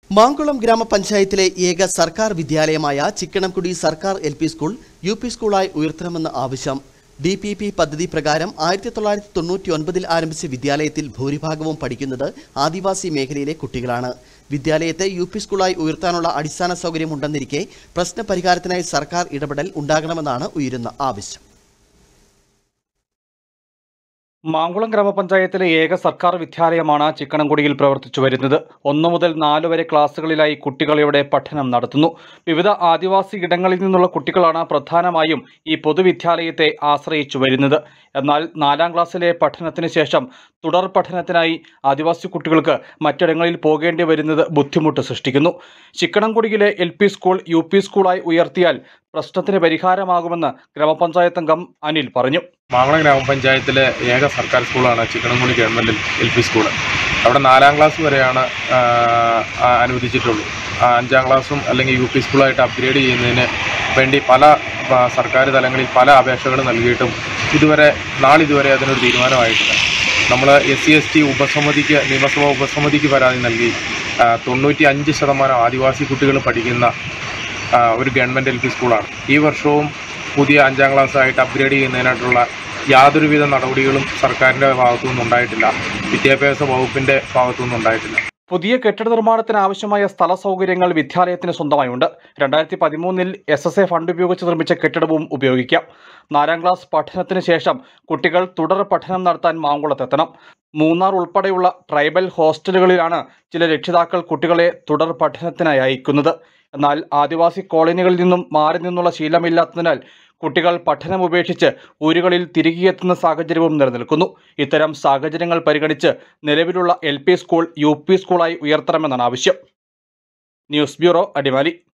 മാങ്കുളം ഗ്രാമപഞ്ചായത്തിലെ ഏക സർക്കാർ വിദ്യാലയമായ ചിക്കണംകുടി സർക്കാർ L P school U P സ്കൂളായി ഉയർത്തണമെന്ന് ആവശ്യം ഡി പി പി പദ്ധതി പ്രകാരം ആയിരത്തി തൊള്ളായിരത്തി തൊണ്ണൂറ്റി ഒൻപതിൽ ആരംഭിച്ച വിദ്യാലയത്തിൽ ഭൂരിഭാഗവും പഠിക്കുന്നത് ആദിവാസി മേഖലയിലെ കുട്ടികളാണ് വിദ്യാലയത്തെ യു പി സ്കൂളായി ഉയർത്താനുള്ള അടിസ്ഥാന സൗകര്യമുണ്ടെന്നിരിക്കെ പ്രശ്ന പരിഹാരത്തിനായി സർക്കാർ ഇടപെടൽ ഉണ്ടാകണമെന്നാണ് ഉയരുന്ന ആവശ്യം മാങ്കുളം ഗ്രാമപഞ്ചായത്തിലെ ഏക സർക്കാർ വിദ്യാലയമാണ് ചിക്കണംകുടിയിൽ പ്രവർത്തിച്ചു വരുന്നത് ഒന്നു മുതൽ നാല് വരെ ക്ലാസ്സുകളിലായി കുട്ടികൾ ഇവിടെ പഠനം നടത്തുന്നു വിവിധ ആദിവാസി ഇടങ്ങളിൽ നിന്നുള്ള കുട്ടികളാണ് പ്രധാനമായും ഈ പൊതുവിദ്യാലയത്തെ ആശ്രയിച്ചു വരുന്നത് എന്നാൽ നാലാം ക്ലാസ്സിലെ പഠനത്തിന് ശേഷം തുടർ പഠനത്തിനായി ആദിവാസി കുട്ടികൾക്ക് മറ്റിടങ്ങളിൽ പോകേണ്ടി വരുന്നത് ബുദ്ധിമുട്ട് സൃഷ്ടിക്കുന്നു ചിക്കണംകുടിയിലെ L P school U P സ്കൂളായി ഉയർത്തിയാൽ പ്രശ്നത്തിന് പരിഹാരമാകുമെന്ന് ഗ്രാമപഞ്ചായത്ത് അംഗം അനിൽ പറഞ്ഞു മാങ്ങളം ഗ്രാമപഞ്ചായത്തിലെ ഏക സർക്കാർ സ്കൂളാണ് ചിക്കണംകുടി ഗവൺമെൻറ് എൽ പി സ്കൂൾ അവിടെ നാലാം ക്ലാസ് വരെയാണ് ആ, ആ, അനുവദിച്ചിട്ടുള്ളൂ ആ, അഞ്ചാം ക്ലാസ്സും അല്ലെങ്കിൽ യു പി സ്കൂളായിട്ട് അപ്ഗ്രേഡ് ചെയ്യുന്നതിന് വേണ്ടി പല ആ, സർക്കാർ തലങ്ങളിൽ പല അപേക്ഷകൾ നൽകിയിട്ടും ഇതുവരെ നാളിതുവരെ അതിനൊരു തീരുമാനമായിട്ടില്ല നമ്മൾ എസ് സി എസ് ടി ഉപസമിതിക്ക് നിയമസഭാ ഉപസമിതിക്ക് പരാതി നൽകി ആ, തൊണ്ണൂറ്റി അഞ്ച് ശതമാനം ആദിവാസി കുട്ടികൾ പഠിക്കുന്ന ആ, ഒരു ഗവൺമെൻറ് എൽ പി സ്കൂളാണ് ഈ വർഷവും പുതിയ അഞ്ചാം ക്ലാസ് ആയിട്ട് അപ്ഗ്രേഡ് ചെയ്യുന്നതിനായിട്ടുള്ള യാതൊരുവിധ നടപടികളും സർക്കാരിൻ്റെ ഭാഗത്തുനിന്നും ഉണ്ടായിട്ടില്ല വിദ്യാഭ്യാസ വകുപ്പിൻ്റെ ഭാഗത്തുനിന്നും ഉണ്ടായിട്ടില്ല പുതിയ കെട്ടിട നിർമ്മാണത്തിന് ആവശ്യമായ സ്ഥല സൗകര്യങ്ങൾ വിദ്യാലയത്തിന് സ്വന്തമായുണ്ട് രണ്ടായിരത്തി പതിമൂന്നിൽ എസ് എസ് എ ഫണ്ട് ഉപയോഗിച്ച് നിർമ്മിച്ച കെട്ടിടവും ഉപയോഗിക്കാം നാലാം ക്ലാസ് പഠനത്തിന് ശേഷം കുട്ടികൾ തുടർ പഠനം നടത്താൻ മാങ്കുളത്തെത്തണം മൂന്നാർ ഉൾപ്പെടെയുള്ള ട്രൈബൽ ഹോസ്റ്റലുകളിലാണ് ചില രക്ഷിതാക്കൾ കുട്ടികളെ തുടർ പഠനത്തിനായി അയക്കുന്നത് എന്നാൽ ആദിവാസി കോളനികളിൽ നിന്നും മാറി നിന്നുള്ള ശീലമില്ലാത്തതിനാൽ കുട്ടികൾ പഠനം ഉപേക്ഷിച്ച് ഊരുകളിൽ തിരികെയെത്തുന്ന സാഹചര്യവും നിലനിൽക്കുന്നു ഇത്തരം സാഹചര്യങ്ങൾ പരിഗണിച്ച് നിലവിലുള്ള L P school U P സ്കൂളായി ഉയർത്തണമെന്നാണ് ആവശ്യം ന്യൂസ് ബ്യൂറോ അടിമാലി